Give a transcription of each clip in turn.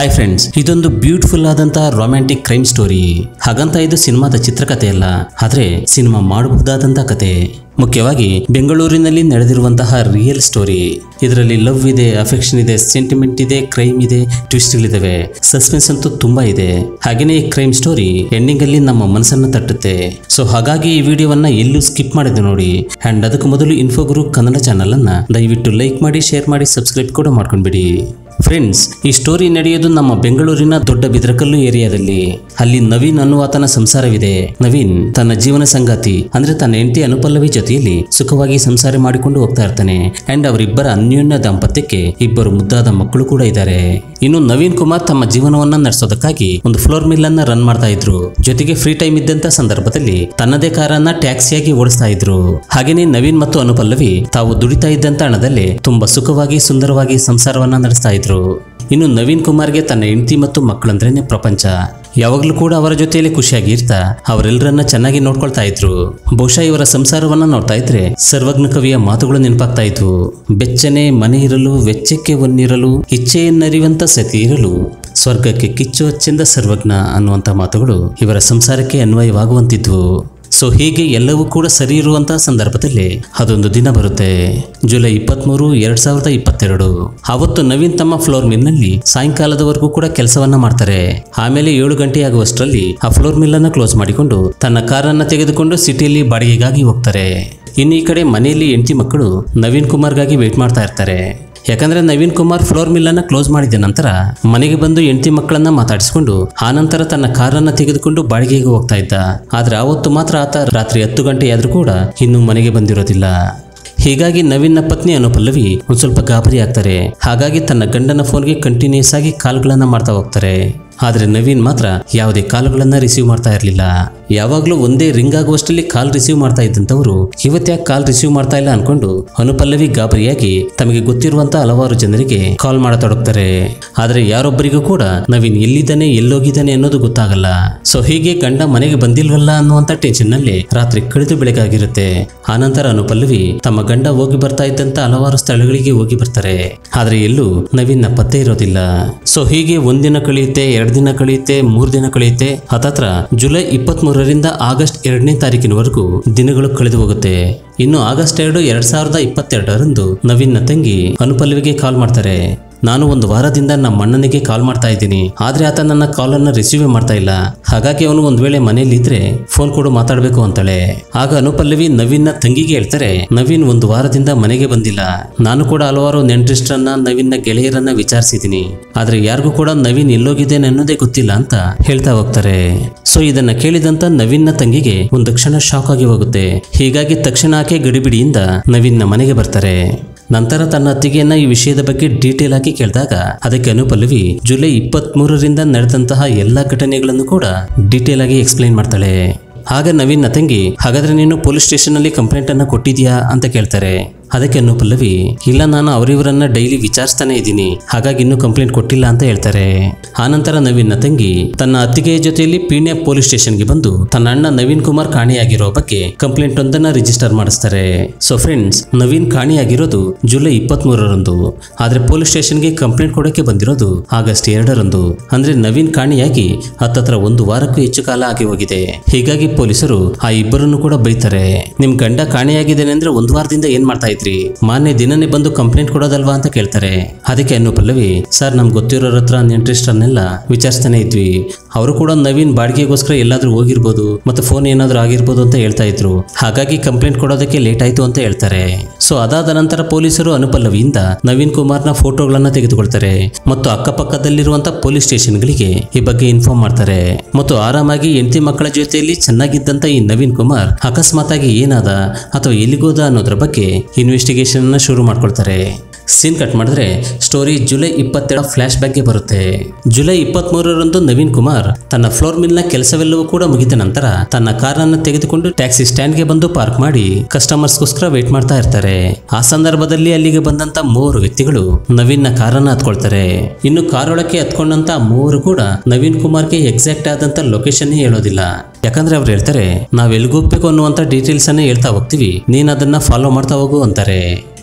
hi friends ಇದೊಂದು beautiful ಆದಂತಹ romantic crime story ಹಾಗಂತ ಇದು ಸಿನಿಮಾದ ಚಿತ್ರಕಥೆ ಅಲ್ಲ ಆದ್ರೆ ಸಿನಿಮಾ ಮಾಡಬಹುದಾದಂತಹ ಕತೆ ಮುಖ್ಯವಾಗಿ ಬೆಂಗಳೂರಿನಲ್ಲಿ ನಡೆದಿರುವಂತಹ ರಿಯಲ್ ಸ್ಟೋರಿ ಇದರಲ್ಲಿ ಲವ್ ಇದೆ ಅಫೆಕ್ಷನ್ ಇದೆ ಸೆಂಟಿಮೆಂಟ್ ಇದೆ ಕ್ರೈಮ್ ಇದೆ ಟ್ವಿಸ್ಟ್ಗಳಿದಾವೆ ಸಸ್ಪೆನ್ಸ್ ಅಂತೂ ತುಂಬಾ ಇದೆ ಹಾಗೇನೇ ಈ ಕ್ರೈಮ್ ಸ್ಟೋರಿ ಎಂಡಿಂಗ್ ಅಲ್ಲಿ ನಮ್ಮ ಮನಸ್ಸನ್ನ ತಟ್ಟುತ್ತೆ ಸೊ ಹಾಗಾಗಿ ಈ ವಿಡಿಯೋವನ್ನ ಎಲ್ಲೂ ಸ್ಕಿಪ್ ಮಾಡಿದೆ ನೋಡಿ ಅಂಡ್ ಅದಕ್ಕೆ ಮೊದಲು ಇನ್ಫೋಗುರು ಕನ್ನಡ ಚಾನಲ್ ಅನ್ನ ದಯವಿಟ್ಟು ಲೈಕ್ ಮಾಡಿ ಶೇರ್ ಮಾಡಿ ಸಬ್ಸ್ಕ್ರೈಬ್ ಕೂಡ ಮಾಡ್ಕೊಂಡ್ಬಿಡಿ ಫ್ರೆಂಡ್ಸ್ ಈ ಸ್ಟೋರಿ ನಡೆಯೋದು ನಮ್ಮ ಬೆಂಗಳೂರಿನ ದೊಡ್ಡ ಬಿದ್ರಕಲ್ಲು ಏರಿಯಾದಲ್ಲಿ ಅಲ್ಲಿ ನವೀನ್ ಅನ್ನುವಾತನ ಸಂಸಾರವಿದೆ ನವೀನ್ ತನ್ನ ಜೀವನ ಸಂಗಾತಿ ಅಂದ್ರೆ ತನ್ನ ಹೆಂಡತಿ ಅನುಪಲ್ಲವಿ ಜೊತೆಯಲ್ಲಿ ಸುಖವಾಗಿ ಸಂಸಾರ ಮಾಡಿಕೊಂಡು ಹೋಗ್ತಾ ಇರ್ತಾನೆ ಅಂಡ್ ಅವರಿಬ್ಬರ ಅನ್ಯೋನ್ಯ ದಾಂಪತ್ಯಕ್ಕೆ ಇಬ್ಬರು ಮುದ್ದಾದ ಮಕ್ಕಳು ಕೂಡ ಇದ್ದಾರೆ ಇನ್ನು ನವೀನ್ ಕುಮಾರ್ ತಮ್ಮ ಜೀವನವನ್ನ ನಡೆಸೋದಕ್ಕಾಗಿ ಒಂದು ಫ್ಲೋರ್ ಮಿಲ್ ಅನ್ನ ರನ್ ಮಾಡ್ತಾ ಇದ್ರು ಜೊತೆಗೆ ಫ್ರೀ ಟೈಮ್ ಇದ್ದಂತ ಸಂದರ್ಭದಲ್ಲಿ ತನ್ನದೇ ಕಾರನ್ನ ಟ್ಯಾಕ್ಸಿಯಾಗಿ ಓಡಿಸ್ತಾ ಇದ್ರು ಹಾಗೇನೇ ನವೀನ್ ಮತ್ತು ಅನುಪಲ್ಲವಿ ತಾವು ದುಡಿತಾ ಇದ್ದಂತ ಹಣದಲ್ಲಿ ತುಂಬಾ ಸುಖವಾಗಿ ಸುಂದರವಾಗಿ ಸಂಸಾರವನ್ನ ನಡೆಸ್ತಾ ಇದ್ರು ಇನ್ನು ನವೀನ್ ಕುಮಾರ್ಗೆ ತನ್ನ ಹೆಂಡತಿ ಮತ್ತು ಮಕ್ಕಳಂದ್ರೇನೆ ಪ್ರಪಂಚ ಯಾವಾಗಲೂ ಕೂಡ ಅವರ ಜೊತೆಯಲ್ಲಿ ಖುಷಿಯಾಗಿ ಇರ್ತಾ ಅವರೆಲ್ಲರನ್ನ ಚೆನ್ನಾಗಿ ನೋಡ್ಕೊಳ್ತಾ ಇದ್ರು ಬಹುಶಃ ಇವರ ಸಂಸಾರವನ್ನ ನೋಡ್ತಾ ಇದ್ರೆ ಸರ್ವಜ್ಞ ಕವಿಯ ಮಾತುಗಳು ನೆನಪಾಗ್ತಾ ಇದ್ವು ಬೆಚ್ಚನೆ ಮನೆ ಇರಲು ವೆಚ್ಚಕ್ಕೆ ಒನ್ನಿರಲು ಇಚ್ಛೆಯನ್ನರಿವಂತ ಸತಿ ಇರಲು ಸ್ವರ್ಗಕ್ಕೆ ಕಿಚ್ಚು ಹಚ್ಚೆಂದ ಸರ್ವಜ್ಞ ಅನ್ನುವಂಥ ಮಾತುಗಳು ಇವರ ಸಂಸಾರಕ್ಕೆ ಅನ್ವಯವಾಗುವಂತಿದ್ವು ಸೊ ಹೀಗೆ ಎಲ್ಲವೂ ಕೂಡ ಸರಿ ಇರುವಂತಹ ಸಂದರ್ಭದಲ್ಲಿ ಅದೊಂದು ದಿನ ಬರುತ್ತೆ ಜುಲೈ ಇಪ್ಪತ್ಮೂರು ಎರಡ್ ಸಾವಿರದ ಇಪ್ಪತ್ತೆರಡು ಅವತ್ತು ನವೀನ್ ತಮ್ಮ ಫ್ಲೋರ್ ಮಿಲ್ನಲ್ಲಿ ಸಾಯಂಕಾಲದವರೆಗೂ ಕೂಡ ಕೆಲಸವನ್ನ ಮಾಡ್ತಾರೆ ಆಮೇಲೆ ಏಳು ಗಂಟೆ ಆಗುವಷ್ಟರಲ್ಲಿ ಆ ಫ್ಲೋರ್ ಮಿಲ್ ಅನ್ನ ಕ್ಲೋಸ್ ಮಾಡಿಕೊಂಡು ತನ್ನ ಕಾರನ್ನ ತೆಗೆದುಕೊಂಡು ಸಿಟಿಯಲ್ಲಿ ಬಾಡಿಗೆಗಾಗಿ ಹೋಗ್ತಾರೆ ಇನ್ನು ಈ ಕಡೆ ಮನೆಯಲ್ಲಿ ಹೆಂಡತಿ ಮಕ್ಕಳು ನವೀನ್ ಕುಮಾರ್ಗಾಗಿ ವೇಟ್ ಮಾಡ್ತಾ ಇರ್ತಾರೆ ಯಾಕಂದ್ರೆ ನವೀನ್ ಕುಮಾರ್ ಫ್ಲೋರ್ ಮಿಲ್ ಅನ್ನ ಕ್ಲೋಸ್ ಮಾಡಿದ ನಂತರ ಮನೆಗೆ ಬಂದು ಹೆಂಡತಿ ಮಕ್ಕಳನ್ನ ಮಾತಾಡಿಸಿಕೊಂಡು ಆ ನಂತರ ತನ್ನ ಕಾರನ್ನ ತೆಗೆದುಕೊಂಡು ಬಾಡಿಗೆಗೆ ಹೋಗ್ತಾ ಇದ್ದ ಆದ್ರೆ ಆವತ್ತು ಮಾತ್ರ ಆತ ರಾತ್ರಿ ಹತ್ತು ಗಂಟೆ ಆದ್ರೂ ಕೂಡ ಇನ್ನೂ ಮನೆಗೆ ಬಂದಿರೋದಿಲ್ಲ ಹೀಗಾಗಿ ನವೀನ್ನ ಪತ್ನಿ ಅನುಪಲ್ಲವಿ ಒಂದ್ ಸ್ವಲ್ಪ ಗಾಬರಿ ಆಗ್ತಾರೆ ಹಾಗಾಗಿ ತನ್ನ ಗಂಡನ ಫೋನ್ಗೆ ಕಂಟಿನ್ಯೂಸ್ ಆಗಿ ಕಾಲ್ಗಳನ್ನ ಮಾಡ್ತಾ ಹೋಗ್ತಾರೆ ಆದ್ರೆ ನವೀನ್ ಮಾತ್ರ ಯಾವುದೇ ಕಾಲ್ಗಳನ್ನ ರಿಸೀವ್ ಮಾಡ್ತಾ ಇರಲಿಲ್ಲ ಯಾವಾಗಲೂ ಒಂದೇ ರಿಂಗ್ ಆಗುವಷ್ಟರಲ್ಲಿ ಕಾಲ್ ರಿಸೀವ್ ಮಾಡ್ತಾ ಇದ್ದಂಥವ್ರು ಇವತ್ತ್ಯಾಕೆ ಕಾಲ್ ರಿಸೀವ್ ಮಾಡ್ತಾ ಇಲ್ಲ ಅನ್ಕೊಂಡು ಅನುಪಲ್ಲವಿ ಗಾಬರಿಯಾಗಿ ತಮಗೆ ಗೊತ್ತಿರುವಂತ ಹಲವಾರು ಜನರಿಗೆ ಕಾಲ್ ಮಾಡತೊಡಗ್ತಾರೆ ಆದ್ರೆ ಯಾರೊಬ್ಬರಿಗೂ ಕೂಡ ನವೀನ್ ಎಲ್ಲಿದ್ದಾನೆ ಎಲ್ಲೋಗಿದ್ದಾನೆ ಅನ್ನೋದು ಗೊತ್ತಾಗಲ್ಲ ಸೊ ಹೀಗೆ ಗಂಡ ಮನೆಗೆ ಬಂದಿಲ್ವಲ್ಲ ಅನ್ನುವಂತ ಟೆನ್ಷನ್ ನಲ್ಲಿ ರಾತ್ರಿ ಕಳೆದು ಬೆಳಗಾಗಿರುತ್ತೆ ಆನಂತರ ಅನುಪಲ್ಲವಿ ತಮ್ಮ ಗಂಡ ಹೋಗಿ ಬರ್ತಾ ಇದ್ದಂತ ಹಲವಾರು ಸ್ಥಳಗಳಿಗೆ ಹೋಗಿ ಬರ್ತಾರೆ ಆದ್ರೆ ಎಲ್ಲೂ ನವೀನ್ನ ಪತ್ತೆ ಇರೋದಿಲ್ಲ ಸೊ ಹೀಗೆ ಒಂದಿನ ಕಳೆಯುತ್ತೆ ಎರಡು ದಿನ ಕಳೆಯುತ್ತೆ ಮೂರು ದಿನ ಕಳೆಯುತ್ತೆ ಹತ್ತತ್ರ ಜುಲೈ ಇಪ್ಪತ್ತ್ ಮೂರರಿಂದ ಆಗಸ್ಟ್ ಎರಡನೇ ತಾರೀಕಿನವರೆಗೂ ದಿನಗಳು ಕಳೆದು ಹೋಗುತ್ತೆ ಇನ್ನು ಆಗಸ್ಟ್ ಎರಡು ಎರಡ್ ಸಾವಿರದ ಇಪ್ಪತ್ತೆರಡರಂದು ನವೀನ್ನ ತಂಗಿ ಅನುಪಲ್ಲವಿಗೆ ಕಾಲ್ ಮಾಡ್ತಾರೆ ನಾನು ಒಂದು ವಾರದಿಂದ ನಮ್ಮ ಅಣ್ಣನಿಗೆ ಕಾಲ್ ಮಾಡ್ತಾ ಇದ್ದೀನಿ ಆದ್ರೆ ಆತ ನನ್ನ ಕಾಲನ್ನು ರಿಸೀವ್ ಮಾಡ್ತಾ ಇಲ್ಲ ಹಾಗಾಗಿ ಅವನು ಒಂದ್ ವೇಳೆ ಮನೆಯಲ್ಲಿ ಇದ್ರೆ ಫೋನ್ ಕೊಡು ಮಾತಾಡಬೇಕು ಅಂತಾಳೆ ಆಗ ಅನುಪಲ್ಲವಿ ನವೀನ್ನ ತಂಗಿಗೆ ಹೇಳ್ತಾರೆ ನವೀನ್ ಒಂದು ವಾರದಿಂದ ಮನೆಗೆ ಬಂದಿಲ್ಲ ನಾನು ಕೂಡ ಹಲವಾರು ನೆಂಟ್ರಿಸ್ಟ್ರನ್ನ ನವೀನ್ನ ಗೆಳೆಯರನ್ನ ವಿಚಾರಿಸಿದ್ದೀನಿ ಆದ್ರೆ ಯಾರಿಗೂ ಕೂಡ ನವೀನ್ ಎಲ್ಲೋಗಿದ್ದೇನೆ ಅನ್ನೋದೇ ಗೊತ್ತಿಲ್ಲ ಅಂತ ಹೇಳ್ತಾ ಹೋಗ್ತಾರೆ ಸೊ ಇದನ್ನ ಕೇಳಿದಂತ ನವೀನ್ನ ತಂಗಿಗೆ ಒಂದು ಕ್ಷಣ ಶಾಕ್ ಆಗಿ ಹೋಗುತ್ತೆ ಹೀಗಾಗಿ ತಕ್ಷಣ ಆಕೆ ಗಡಿಬಿಡಿಯಿಂದ ನವೀನ್ನ ಮನೆಗೆ ಬರ್ತಾರೆ ನಂತರ ತನ್ನ ಅತ್ತಿಗೆಯನ್ನ ಈ ವಿಷಯದ ಬಗ್ಗೆ ಡೀಟೇಲ್ ಆಗಿ ಕೇಳಿದಾಗ ಅದಕ್ಕೆ ಅನುಪಲ್ಲವಿ ಜುಲೈ ಇಪ್ಪತ್ತ್ ಮೂರರಿಂದ ನಡೆದಂತಹ ಎಲ್ಲ ಘಟನೆಗಳನ್ನು ಕೂಡ ಡೀಟೇಲ್ ಆಗಿ ಎಕ್ಸ್ಪ್ಲೈನ್ ಮಾಡ್ತಾಳೆ ಆಗ ನವೀನ್ ತಂಗಿ ಹಾಗಾದ್ರೆ ನೀನು ಪೊಲೀಸ್ ಸ್ಟೇಷನ್ ಅಲ್ಲಿ ಕಂಪ್ಲೇಂಟ್ ಅನ್ನ ಕೊಟ್ಟಿದ್ಯಾ ಅಂತ ಕೇಳ್ತಾರೆ ಅದಕ್ಕೆ ಅನುಪಲ್ಲವಿ ಇಲ್ಲ ನಾನು ಅವರಿವರನ್ನ ಡೈಲಿ ವಿಚಾರಿಸ್ತಾನೆ ಇದ್ದೀನಿ ಹಾಗಾಗಿ ಇನ್ನೂ ಕಂಪ್ಲೇಂಟ್ ಕೊಟ್ಟಿಲ್ಲ ಅಂತ ಹೇಳ್ತಾರೆ ಆನಂತರ ನವೀನ್ ತಂಗಿ ತನ್ನ ಅತ್ತಿಗೆಯ ಜೊತೆಯಲ್ಲಿ ಪೀಣ್ಯ ಪೊಲೀಸ್ ಸ್ಟೇಷನ್ಗೆ ಬಂದು ತನ್ನ ಅಣ್ಣ ನವೀನ್ ಕುಮಾರ್ ಕಾಣೆಯಾಗಿರೋ ಬಗ್ಗೆ ಕಂಪ್ಲೇಂಟ್ ಒಂದನ್ನ ರಿಜಿಸ್ಟರ್ ಮಾಡಿಸ್ತಾರೆ ಸೊ ಫ್ರೆಂಡ್ಸ್ ನವೀನ್ ಕಾಣೆಯಾಗಿರೋದು ಜುಲೈ ಇಪ್ಪತ್ತ್ ಮೂರರಂದು ಆದ್ರೆ ಪೊಲೀಸ್ ಸ್ಟೇಷನ್ಗೆ ಕಂಪ್ಲೇಂಟ್ ಕೊಡೋಕೆ ಬಂದಿರೋದು ಆಗಸ್ಟ್ ಎರಡರಂದು ಅಂದ್ರೆ ನವೀನ್ ಕಾಣೆಯಾಗಿ ಹತ್ತತ್ರ ಒಂದು ವಾರಕ್ಕೂ ಹೆಚ್ಚು ಕಾಲ ಆಗಿ ಹೋಗಿದೆ ಹೀಗಾಗಿ ಪೊಲೀಸರು ಆ ಇಬ್ಬರನ್ನು ಕೂಡ ಬೈತಾರೆ ನಿಮ್ ಗಂಡ ಕಾಣೆಯಾಗಿದ್ದೇನೆ ಅಂದ್ರೆ ಒಂದು ವಾರದಿಂದ ಏನ್ ಮಾಡ್ತಾ ಇದ್ರಿ ಮಾನ್ಯ ದಿನನೇ ಬಂದು ಕಂಪ್ಲೇಂಟ್ ಕೊಡೋದಲ್ವಾ ಅಂತ ಕೇಳ್ತಾರೆ ಅದಕ್ಕೆ ಅನ್ನು ಪಲ್ಲವಿ ಸರ್ ನಮ್ಗೆ ಗೊತ್ತಿರೋರ ಹತ್ರ ನೆಂಟ್ರಿಸ್ಟರ್ನೆಲ್ಲ ವಿಚಾರಿಸ್ತಾನೆ ಇದ್ವಿ ಅವರು ಕೂಡ ನವೀನ್ ಬಾಡಿಗೆಗೋಸ್ಕರ ಎಲ್ಲಾದ್ರೂ ಹೋಗಿರ್ಬೋದು ಮತ್ತೆ ಫೋನ್ ಏನಾದ್ರೂ ಆಗಿರ್ಬೋದು ಅಂತ ಹೇಳ್ತಾ ಇದ್ರು ಹಾಗಾಗಿ ಕಂಪ್ಲೇಂಟ್ ಕೊಡೋದಕ್ಕೆ ಲೇಟ್ ಆಯ್ತು ಅಂತ ಹೇಳ್ತಾರೆ ಸೊ ಅದಾದ ನಂತರ ಪೊಲೀಸರು ಅನುಪಲ್ಲವಿಯಿಂದ ನವೀನ್ ಕುಮಾರ್ನ ಫೋಟೋಗಳನ್ನ ತೆಗೆದುಕೊಳ್ತಾರೆ ಮತ್ತು ಅಕ್ಕಪಕ್ಕದಲ್ಲಿರುವಂತ ಪೊಲೀಸ್ ಸ್ಟೇಷನ್ಗಳಿಗೆ ಈ ಬಗ್ಗೆ ಇನ್ಫಾರ್ಮ್ ಮಾಡ್ತಾರೆ ಮತ್ತು ಆರಾಮಾಗಿ ಹೆಂಡತಿ ಮಕ್ಕಳ ಜೊತೆಯಲ್ಲಿ ಚೆನ್ನಾಗಿದ್ದಂತ ಈ ನವೀನ್ ಕುಮಾರ್ ಅಕಸ್ಮಾತ್ ಆಗಿ ಏನಾದ ಅಥವಾ ಎಲ್ಲಿಗೋದ ಅನ್ನೋದ್ರ ಬಗ್ಗೆ ಇನ್ವೆಸ್ಟಿಗೇಷನ್ ಅನ್ನ ಶುರು ಮಾಡ್ಕೊಳ್ತಾರೆ ಸೀನ್ ಕಟ್ ಮಾಡಿದ್ರೆ ಸ್ಟೋರಿ ಜುಲೈ ಇಪ್ಪತ್ತೆರಡು ಫ್ಲಾಶ್ ಬ್ಯಾಕ್ಗೆ ಬರುತ್ತೆ ಜುಲೈ ಇಪ್ಪತ್ಮೂರರಂದು ನವೀನ್ ಕುಮಾರ್ ತನ್ನ ಫ್ಲೋರ್ ಮಿಲ್ನ ಕೆಲಸವೆಲ್ಲವೂ ಕೂಡ ಮುಗಿದ ನಂತರ ತನ್ನ ಕಾರನ್ನು ತೆಗೆದುಕೊಂಡು ಟ್ಯಾಕ್ಸಿ ಸ್ಟ್ಯಾಂಡ್ಗೆ ಬಂದು ಪಾರ್ಕ್ ಮಾಡಿ ಕಸ್ಟಮರ್ಸ್ಗೋಸ್ಕರ ವೇಟ್ ಮಾಡ್ತಾ ಇರ್ತಾರೆ ಆ ಸಂದರ್ಭದಲ್ಲಿ ಅಲ್ಲಿಗೆ ಬಂದಂತ ಮೂವರು ವ್ಯಕ್ತಿಗಳು ನವೀನ್ನ ಕಾರನ್ನ ಹತ್ಕೊಳ್ತಾರೆ ಇನ್ನು ಕಾರೊಳಕ್ಕೆ ಹತ್ಕೊಂಡಂತ ಮೂವರು ಕೂಡ ನವೀನ್ ಕುಮಾರ್ಗೆ ಎಕ್ಸಾಕ್ಟ್ ಆದಂತ ಲೊಕೇಶನ್ ಹೇಳೋದಿಲ್ಲ ಯಾಕಂದ್ರೆ ಅವ್ರು ಹೇಳ್ತಾರೆ ನಾವ್ ಎಲ್ಗೋಗ್ಬೇಕು ಅನ್ನುವಂತ ಡೀಟೇಲ್ಸ್ ಅನ್ನೇ ಹೇಳ್ತಾ ಹೋಗ್ತೀವಿ ನೀನ್ ಅದನ್ನ ಫಾಲೋ ಮಾಡ್ತಾ ಹೋಗು ಅಂತಾರೆ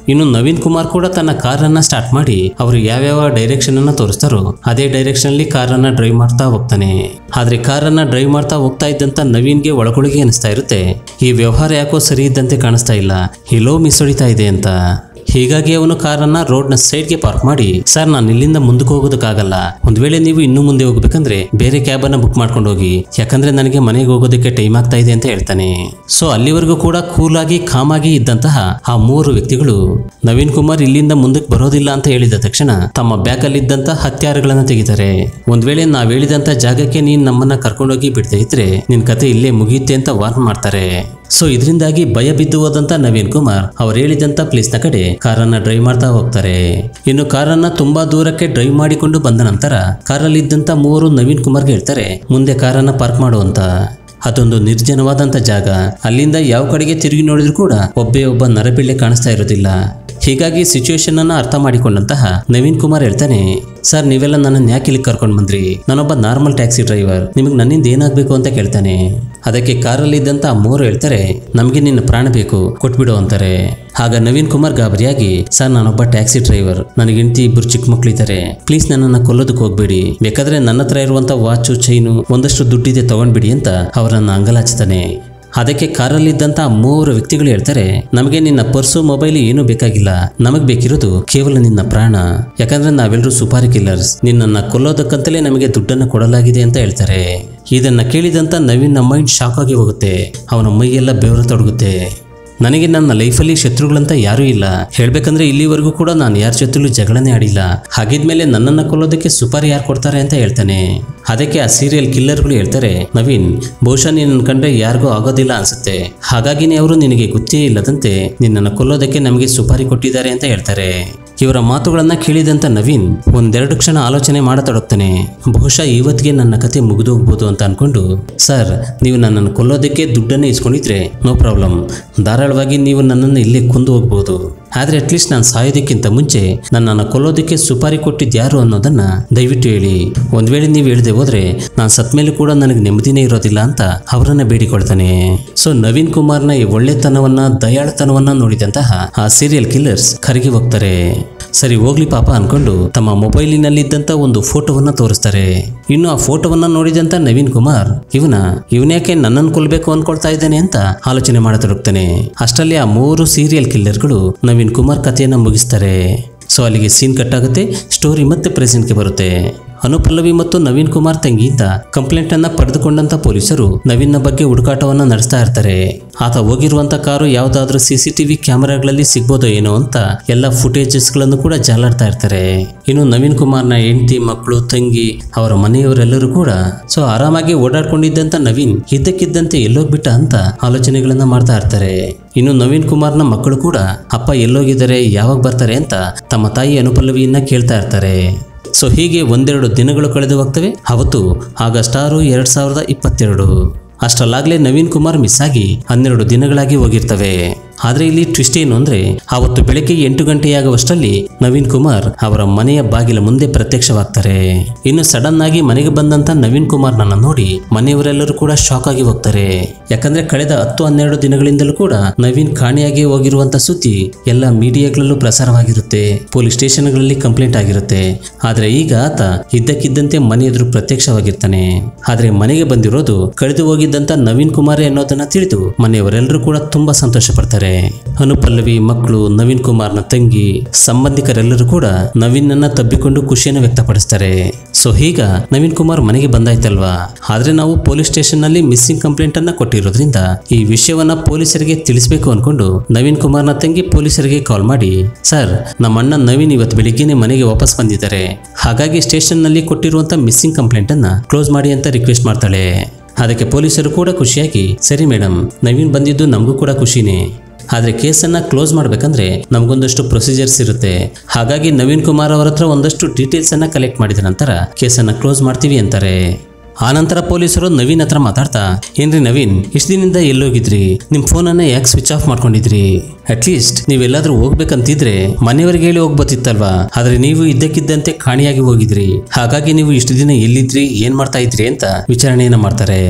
ಇನ್ನು ನವೀನ್ ಕುಮಾರ್ ಕೂಡ ತನ್ನ ಕಾರನ್ನ ಸ್ಟಾರ್ಟ್ ಮಾಡಿ ಅವರು ಯಾವ್ಯಾವ ಡೈರೆಕ್ಷನ್ ಅನ್ನ ತೋರಿಸ್ತಾರೋ ಅದೇ ಡೈರೆಕ್ಷನ್ ಅಲ್ಲಿ ಕಾರನ್ನ ಡ್ರೈವ್ ಮಾಡ್ತಾ ಹೋಗ್ತಾನೆ ಆದ್ರೆ ಕಾರನ್ನ ಡ್ರೈವ್ ಮಾಡ್ತಾ ಹೋಗ್ತಾ ಇದ್ದಂತ ನವೀನ್ಗೆ ಒಳಗೊಳಗೆ ಅನಿಸ್ತಾ ಇರುತ್ತೆ ಈ ವ್ಯವಹಾರ ಯಾಕೋ ಸರಿ ಇದ್ದಂತೆ ಕಾಣಿಸ್ತಾ ಇಲ್ಲ ಎಲ್ಲೋ ಮಿಸ್ ಹೊಡಿತಾ ಇದೆ ಅಂತ ಹೀಗಾಗಿ ಅವನು ಕಾರನ್ನ ರೋಡ್ನ ಸೈಡ್ಗೆ ಪಾರ್ಕ್ ಮಾಡಿ ಸರ್ ನಾನು ಇಲ್ಲಿಂದ ಮುಂದಕ್ಕೆ ಹೋಗೋದಕ್ಕಾಗಲ್ಲ ಒಂದ್ ವೇಳೆ ನೀವು ಇನ್ನೂ ಮುಂದೆ ಹೋಗ್ಬೇಕಂದ್ರೆ ಬೇರೆ ಕ್ಯಾಬ್ ಅನ್ನ ಬುಕ್ ಮಾಡ್ಕೊಂಡು ಹೋಗಿ ಯಾಕಂದ್ರೆ ನನಗೆ ಮನೆಗೆ ಹೋಗೋದಕ್ಕೆ ಟೈಮ್ ಆಗ್ತಾ ಇದೆ ಅಂತ ಹೇಳ್ತಾನೆ ಸೊ ಅಲ್ಲಿವರೆಗೂ ಕೂಡ ಕೂಲ್ ಆಗಿ ಕಾಮ್ ಆಗಿ ಇದ್ದಂತಹ ಆ ಮೂವರು ವ್ಯಕ್ತಿಗಳು ನವೀನ್ ಕುಮಾರ್ ಇಲ್ಲಿಂದ ಮುಂದಕ್ಕೆ ಬರೋದಿಲ್ಲ ಅಂತ ಹೇಳಿದ ತಕ್ಷಣ ತಮ್ಮ ಬ್ಯಾಗ್ ಅಲ್ಲಿದ್ದಂತ ಹತ್ಯಾರಗಳನ್ನ ತೆಗಿತಾರೆ ಒಂದ್ ವೇಳೆ ನಾವ್ ಹೇಳಿದಂತ ಜಾಗಕ್ಕೆ ನೀನ್ ನಮ್ಮನ್ನ ಕರ್ಕೊಂಡೋಗಿ ಬಿಡದೆ ಇದ್ರೆ ನಿನ್ ಕತೆ ಇಲ್ಲೇ ಮುಗಿಯುತ್ತೆ ಅಂತ ವಾರ್ನ್ ಮಾಡ್ತಾರೆ ಸೊ ಇದರಿಂದಾಗಿ ಭಯ ಬಿದ್ದು ಹೋದಂತ ನವೀನ್ ಕುಮಾರ್ ಅವ್ರು ಹೇಳಿದಂತ ಪ್ಲೇಸ್ ನ ಕಡೆ ಕಾರನ್ನ ಡ್ರೈವ್ ಮಾಡ್ತಾ ಹೋಗ್ತಾರೆ ಇನ್ನು ಕಾರನ್ನ ತುಂಬಾ ದೂರಕ್ಕೆ ಡ್ರೈವ್ ಮಾಡಿಕೊಂಡು ಬಂದ ನಂತರ ಕಾರಲ್ಲಿ ಇದ್ದಂತ ಮೂವರು ನವೀನ್ ಕುಮಾರ್ಗೆ ಹೇಳ್ತಾರೆ ಮುಂದೆ ಕಾರನ್ನ ಪಾರ್ಕ್ ಮಾಡು ಅಂತ ಅದೊಂದು ನಿರ್ಜನವಾದಂತ ಜಾಗ ಅಲ್ಲಿಂದ ಯಾವ ಕಡೆಗೆ ತಿರುಗಿ ನೋಡಿದ್ರು ಕೂಡ ಒಬ್ಬೇ ಒಬ್ಬ ನರಪಿಳ್ಳೆ ಕಾಣಿಸ್ತಾ ಇರೋದಿಲ್ಲ ಹೀಗಾಗಿ ಸಿಚುವೇಶನ್ ಅನ್ನ ಅರ್ಥ ಮಾಡಿಕೊಂಡಂತಹ ನವೀನ್ ಕುಮಾರ್ ಹೇಳ್ತಾನೆ ಸರ್ ನೀವೆಲ್ಲ ನನ್ನನ್ನು ಯಾಕೆ ಇಲ್ಲಿ ಕರ್ಕೊಂಡು ಬಂದ್ರಿ ನಾನೊಬ್ಬ ನಾರ್ಮಲ್ ಟ್ಯಾಕ್ಸಿ ಡ್ರೈವರ್ ನಿಮಗೆ ನನ್ನಿಂದ ಏನಾಗಬೇಕು ಅಂತ ಕೇಳ್ತಾನೆ ಅದಕ್ಕೆ ಕಾರಲ್ಲಿ ಇದ್ದಂತ ಆ ಮೂವರು ಹೇಳ್ತಾರೆ ನಮಗೆ ನಿನ್ನ ಪ್ರಾಣ ಬೇಕು ಕೊಟ್ಬಿಡು ಅಂತಾರೆ ಆಗ ನವೀನ್ ಕುಮಾರ್ ಗಾಬರಿಯಾಗಿ ಸರ್ ನಾನೊಬ್ಬ ಟ್ಯಾಕ್ಸಿ ಡ್ರೈವರ್ ನನಗೆ ಹೆಂಡತಿ ಇಬ್ಬರು ಚಿಕ್ಕ ಮಕ್ಕಳಿದ್ದಾರೆ ಪ್ಲೀಸ್ ನನ್ನನ್ನು ಕೊಲ್ಲೋದಕ್ಕೆ ಹೋಗ್ಬೇಡಿ ಬೇಕಾದ್ರೆ ನನ್ನ ಹತ್ರ ಇರುವಂತ ವಾಚು ಚೈನು ಒಂದಷ್ಟು ದುಡ್ಡಿದೆ ತಗೊಂಡ್ಬಿಡಿ ಅಂತ ಅವರನ್ನ ಅಂಗಲಾಚ್ತಾನೆ ಅದಕ್ಕೆ ಕಾರಲ್ಲಿದ್ದಂತ ಆ ಮೂವರು ವ್ಯಕ್ತಿಗಳು ಹೇಳ್ತಾರೆ ನಮಗೆ ನಿನ್ನ ಪರ್ಸು ಮೊಬೈಲ್ ಏನೂ ಬೇಕಾಗಿಲ್ಲ ನಮಗ್ ಬೇಕಿರೋದು ಕೇವಲ ನಿನ್ನ ಪ್ರಾಣ ಯಾಕಂದ್ರೆ ನಾವೆಲ್ಲರೂ ಸುಪಾರಿ ಕಿಲ್ಲರ್ಸ್ ನಿನ್ನನ್ನ ಕೊಲ್ಲೋದಕ್ಕಂತಲೇ ನಮಗೆ ದುಡ್ಡನ್ನು ಕೊಡಲಾಗಿದೆ ಅಂತ ಹೇಳ್ತಾರೆ ಇದನ್ನ ಕೇಳಿದಂತ ನವೀನ್ ಮೈಂಡ್ ಶಾಕ್ ಆಗಿ ಹೋಗುತ್ತೆ ಅವನ ಮೈಯೆಲ್ಲ ಬೆವರ ತೊಡಗುತ್ತೆ ನನಗೆ ನನ್ನ ಲೈಫಲ್ಲಿ ಶತ್ರುಗಳಂತ ಯಾರೂ ಇಲ್ಲ ಹೇಳ್ಬೇಕಂದ್ರೆ ಇಲ್ಲಿವರೆಗೂ ಕೂಡ ನಾನು ಯಾರ ಜೊತೆಲೂ ಜಗಳನೇ ಆಡಿಲ್ಲ ಹಾಗಿದ್ಮೇಲೆ ನನ್ನನ್ನು ಕೊಲ್ಲೋದಕ್ಕೆ ಸುಪಾರಿ ಯಾರು ಕೊಡ್ತಾರೆ ಅಂತ ಹೇಳ್ತಾನೆ ಅದಕ್ಕೆ ಆ ಸೀರಿಯಲ್ ಕಿಲ್ಲರ್ಗಳು ಹೇಳ್ತಾರೆ ನವೀನ್ ಬಹುಶಃ ನಿನ್ನ ಕಂಡ್ರೆ ಯಾರಿಗೂ ಆಗೋದಿಲ್ಲ ಅನ್ಸುತ್ತೆ ಹಾಗಾಗಿನೇ ಅವರು ನಿನಗೆ ಗೊತ್ತೇ ಇಲ್ಲದಂತೆ ನಿನ್ನನ್ನು ಕೊಲ್ಲೋದಕ್ಕೆ ನಮಗೆ ಸುಪಾರಿ ಕೊಟ್ಟಿದ್ದಾರೆ ಅಂತ ಹೇಳ್ತಾರೆ ಇವರ ಮಾತುಗಳನ್ನ ಕೇಳಿದಂತ ನವೀನ್ ಒಂದೆರಡು ಕ್ಷಣ ಆಲೋಚನೆ ಮಾಡತೊಡಗ್ತಾನೆ ಬಹುಶಃ ಇವತ್ತಿಗೆ ನನ್ನ ಕತೆ ಮುಗಿದು ಹೋಗ್ಬೋದು ಅಂತ ಅನ್ಕೊಂಡು ಸರ್ ನೀವು ನನ್ನನ್ನು ಕೊಲ್ಲೋದಕ್ಕೆ ದುಡ್ಡನ್ನೇ ಇಸ್ಕೊಂಡಿದ್ರೆ ನೋ ಪ್ರಾಬ್ಲಮ್ ಧಾರಾಳವಾಗಿ ನೀವು ನನ್ನನ್ನು ಇಲ್ಲೇ ಕೊಂದು ಹೋಗ್ಬೋದು ಆದ್ರೆ ಅಟ್ಲೀಸ್ಟ್ ನಾನು ಸಾಯೋದಕ್ಕಿಂತ ಮುಂಚೆ ನನ್ನನ್ನು ಕೊಲ್ಲೋದಕ್ಕೆ ಸುಪಾರಿ ಕೊಟ್ಟಿದ್ದು ಯಾರು ಅನ್ನೋದನ್ನ ದಯವಿಟ್ಟು ಹೇಳಿ ಒಂದ್ ವೇಳೆ ನೀವು ಹೇಳದೆ ಹೋದ್ರೆ ನಾನು ಸತ್ ಮೇಲೆ ಕೂಡ ನನಗೆ ನೆಮ್ಮದಿನೇ ಇರೋದಿಲ್ಲ ಅಂತ ಅವರನ್ನ ಬೇಡಿಕೊಳ್ತಾನೆ ಸೊ ನವೀನ್ ಕುಮಾರ್ನ ಈ ಒಳ್ಳೆತನವನ್ನ ದಯಾಳತನವನ್ನ ನೋಡಿದಂತಹ ಆ ಸೀರಿಯಲ್ ಕಿಲ್ಲರ್ಸ್ ಕರಗಿ ಹೋಗ್ತಾರೆ ಸರಿ ಹೋಗ್ಲಿ ಪಾಪ ಅನ್ಕೊಂಡು ತಮ್ಮ ಮೊಬೈಲಿನಲ್ಲಿದ್ದಂತ ಒಂದು ಫೋಟೋವನ್ನ ತೋರಿಸ್ತಾರೆ ಇನ್ನು ಆ ಫೋಟೋವನ್ನ ನೋಡಿದಂತ ನವೀನ್ ಕುಮಾರ್ ಇವನ ಇವನ್ಯಾಕೆ ನನ್ನನ್ನು ಕೊಲ್ಬೇಕು ಅನ್ಕೊಳ್ತಾ ಇದ್ದಾನೆ ಅಂತ ಆಲೋಚನೆ ಮಾಡತೊಡಗ್ತಾನೆ ಅಷ್ಟರಲ್ಲಿ ಆ ಮೂರು ಸೀರಿಯಲ್ ಕಿಲ್ಲರ್ಗಳು ನವೀನ್ ಕುಮಾರ್ ಕಥೆಯನ್ನ ಮುಗಿಸ್ತಾರೆ ಸೊ ಅಲ್ಲಿಗೆ ಸೀನ್ ಕಟ್ ಆಗುತ್ತೆ ಸ್ಟೋರಿ ಮತ್ತೆ ಪ್ರೆಸೆಂಟ್ಗೆ ಬರುತ್ತೆ ಅನುಪಲ್ಲವಿ ಮತ್ತು ನವೀನ್ ಕುಮಾರ್ ತಂಗಿಯಿಂದ ಕಂಪ್ಲೇಂಟ್ ಅನ್ನ ಪಡೆದುಕೊಂಡಂತ ಪೊಲೀಸರು ನವೀನ್ನ ಬಗ್ಗೆ ಹುಡುಕಾಟವನ್ನ ನಡೆಸ್ತಾ ಇರ್ತಾರೆ ಆತ ಹೋಗಿರುವಂತ ಕಾರು ಯಾವ್ದಾದ್ರೂ ಸಿ ಸಿ ಟಿವಿ ಕ್ಯಾಮೆರಾಗಳಲ್ಲಿ ಸಿಗ್ಬೋದೋ ಏನೋ ಅಂತ ಎಲ್ಲ ಫುಟೇಜಸ್ ಗಳನ್ನು ಕೂಡ ಜಾಲಾಡ್ತಾ ಇರ್ತಾರೆ ಇನ್ನು ನವೀನ್ ಕುಮಾರ್ನ ಹೆಂಡತಿ ಮಕ್ಕಳು ತಂಗಿ ಅವರ ಮನೆಯವರೆಲ್ಲರೂ ಕೂಡ ಸೊ ಆರಾಮಾಗಿ ಓಡಾಡ್ಕೊಂಡಿದ್ದಂತ ನವೀನ್ ಇದ್ದಕ್ಕಿದ್ದಂತೆ ಎಲ್ಲೋಗ್ಬಿಟ್ಟ ಅಂತ ಆಲೋಚನೆಗಳನ್ನ ಮಾಡ್ತಾ ಇರ್ತಾರೆ ಇನ್ನು ನವೀನ್ ಕುಮಾರ್ನ ಮಕ್ಕಳು ಕೂಡ ಅಪ್ಪ ಎಲ್ಲೋಗಿದ್ದಾರೆ ಯಾವಾಗ ಬರ್ತಾರೆ ಅಂತ ತಮ್ಮ ತಾಯಿ ಅನುಪಲ್ಲವಿಯನ್ನ ಕೇಳ್ತಾ ಇರ್ತಾರೆ ಸೊ ಹೀಗೆ ಒಂದೆರಡು ದಿನಗಳು ಕಳೆದು ಹೋಗ್ತವೆ ಅವತ್ತು ಆಗಸ್ಟ್ ಆರು ಎರಡ್ ಸಾವಿರದ ಇಪ್ಪತ್ತೆರಡು ಅಷ್ಟರಲ್ಲಾಗಲೇ ನವೀನ್ ಕುಮಾರ್ ಮಿಸ್ ಆಗಿ ಹನ್ನೆರಡು ದಿನಗಳಾಗಿ ಹೋಗಿರ್ತವೆ ಆದ್ರೆ ಇಲ್ಲಿ ಟ್ವಿಸ್ಟ್ ಏನು ಅಂದ್ರೆ ಆವತ್ತು ಬೆಳಗ್ಗೆ ಎಂಟು ಗಂಟೆಯಾಗುವಷ್ಟರಲ್ಲಿ ನವೀನ್ ಕುಮಾರ್ ಅವರ ಮನೆಯ ಬಾಗಿಲ ಮುಂದೆ ಪ್ರತ್ಯಕ್ಷವಾಗ್ತಾರೆ ಇನ್ನು ಸಡನ್ ಆಗಿ ಮನೆಗೆ ಬಂದಂತ ನವೀನ್ ಕುಮಾರ್ ನನ್ನ ನೋಡಿ ಮನೆಯವರೆಲ್ಲರೂ ಕೂಡ ಶಾಕ್ ಆಗಿ ಹೋಗ್ತಾರೆ ಯಾಕಂದ್ರೆ ಕಳೆದ ಹತ್ತು ಹನ್ನೆರಡು ದಿನಗಳಿಂದಲೂ ಕೂಡ ನವೀನ್ ಕಾಣೆಯಾಗಿ ಹೋಗಿರುವಂತ ಸುದ್ದಿ ಎಲ್ಲ ಮೀಡಿಯಾಗಳಲ್ಲೂ ಪ್ರಸಾರವಾಗಿರುತ್ತೆ ಪೊಲೀಸ್ ಸ್ಟೇಷನ್ಗಳಲ್ಲಿ ಕಂಪ್ಲೇಂಟ್ ಆಗಿರುತ್ತೆ ಆದ್ರೆ ಈಗ ಆತ ಇದ್ದಕ್ಕಿದ್ದಂತೆ ಮನೆ ಎದುರು ಪ್ರತ್ಯಕ್ಷವಾಗಿರ್ತಾನೆ ಆದ್ರೆ ಮನೆಗೆ ಬಂದಿರೋದು ಕಳೆದು ಹೋಗಿದ್ದಂತ ನವೀನ್ ಕುಮಾರೇ ಅನ್ನೋದನ್ನ ತಿಳಿದು ಮನೆಯವರೆಲ್ಲರೂ ಕೂಡ ತುಂಬಾ ಸಂತೋಷ ಪಡ್ತಾರೆ ಅನುಪಲ್ಲವಿ ಮಕ್ಕಳು ನವೀನ್ ಕುಮಾರ್ನ ತಂಗಿ ಸಂಬಂಧಿಕರೆಲ್ಲರೂ ಕೂಡ ನವೀನನ್ನ ತಬ್ಬಿಕೊಂಡು ಖುಷಿಯನ್ನು ವ್ಯಕ್ತಪಡಿಸ್ತಾರೆ ಸೊ ಈಗ ನವೀನ್ ಕುಮಾರ್ ಮನೆಗೆ ಬಂದಾಯ್ತಲ್ವಾ ಆದ್ರೆ ನಾವು ಪೊಲೀಸ್ ಸ್ಟೇಷನ್ ನಲ್ಲಿ ಮಿಸ್ಸಿಂಗ್ ಕಂಪ್ಲೇಂಟ್ ಅನ್ನ ಕೊಟ್ಟಿರೋದ್ರಿಂದ ಈ ವಿಷಯವನ್ನ ಪೊಲೀಸರಿಗೆ ತಿಳಿಸಬೇಕು ಅನ್ಕೊಂಡು ನವೀನ್ ಕುಮಾರ್ನ ತಂಗಿ ಪೊಲೀಸರಿಗೆ ಕಾಲ್ ಮಾಡಿ ಸರ್ ನಮ್ಮ ಅಣ್ಣ ನವೀನ್ ಇವತ್ತು ಬೆಳಿಗ್ಗೆನೆ ಮನೆಗೆ ವಾಪಸ್ ಬಂದಿದ್ದಾರೆ ಹಾಗಾಗಿ ಸ್ಟೇಷನ್ ನಲ್ಲಿ ಕೊಟ್ಟಿರುವಂತ ಮಿಸ್ಸಿಂಗ್ ಕಂಪ್ಲೇಂಟ್ ಅನ್ನ ಕ್ಲೋಸ್ ಮಾಡಿ ಅಂತ ರಿಕ್ವೆಸ್ಟ್ ಮಾಡ್ತಾಳೆ ಅದಕ್ಕೆ ಪೊಲೀಸರು ಕೂಡ ಖುಷಿಯಾಗಿ ಸರಿ ಮೇಡಮ್ ನವೀನ್ ಬಂದಿದ್ದು ನಮಗೂ ಕೂಡ ಖುಷಿನೇ ಆದರೆ ಕೇಸನ್ನು ಕ್ಲೋಸ್ ಮಾಡಬೇಕಂದ್ರೆ ನಮಗೊಂದಷ್ಟು ಪ್ರೊಸೀಜರ್ಸ್ ಇರುತ್ತೆ ಹಾಗಾಗಿ ನವೀನ್ ಕುಮಾರ್ ಅವರ ಹತ್ರ ಒಂದಷ್ಟು ಡೀಟೇಲ್ಸನ್ನು ಕಲೆಕ್ಟ್ ಮಾಡಿದ ನಂತರ ಕೇಸನ್ನು ಕ್ಲೋಸ್ ಮಾಡ್ತೀವಿ ಅಂತಾರೆ ಆನಂತರ ಪೊಲೀಸರು ನವೀನ್ ಹತ್ರ ಮಾತಾಡ್ತಾ ಏನ್ರಿ ನವೀನ್ ಇಷ್ಟು ದಿನದಿಂದ ಎಲ್ಲೋಗಿದ್ರಿ ನಿಮ್ಮ ಫೋನನ್ನ ಯಾಕೆ ಸ್ವಿಚ್ ಆಫ್ ಮಾಡ್ಕೊಂಡಿದ್ರಿ ಅಟ್ಲೀಸ್ಟ್ ನೀವೆಲ್ಲಾದ್ರೂ ಹೋಗ್ಬೇಕಂತಿದ್ರೆ ಮನೆಯವರಿಗೆ ಹೇಳಿ ಹೋಗ್ಬೋತಿತ್ತಲ್ವಾ ಆದ್ರೆ ನೀವು ಇದ್ದಕ್ಕಿದ್ದಂತೆ ಕಾಣಿಯಾಗಿ ಹೋಗಿದ್ರಿ ಹಾಗಾಗಿ ನೀವು ಇಷ್ಟು ದಿನ ಎಲ್ಲಿದ್ರಿ ಏನ್ ಮಾಡ್ತಾ ಇದ್ರಿ ಅಂತ ವಿಚಾರಣೆಯನ್ನ ಮಾಡ್ತಾರೆ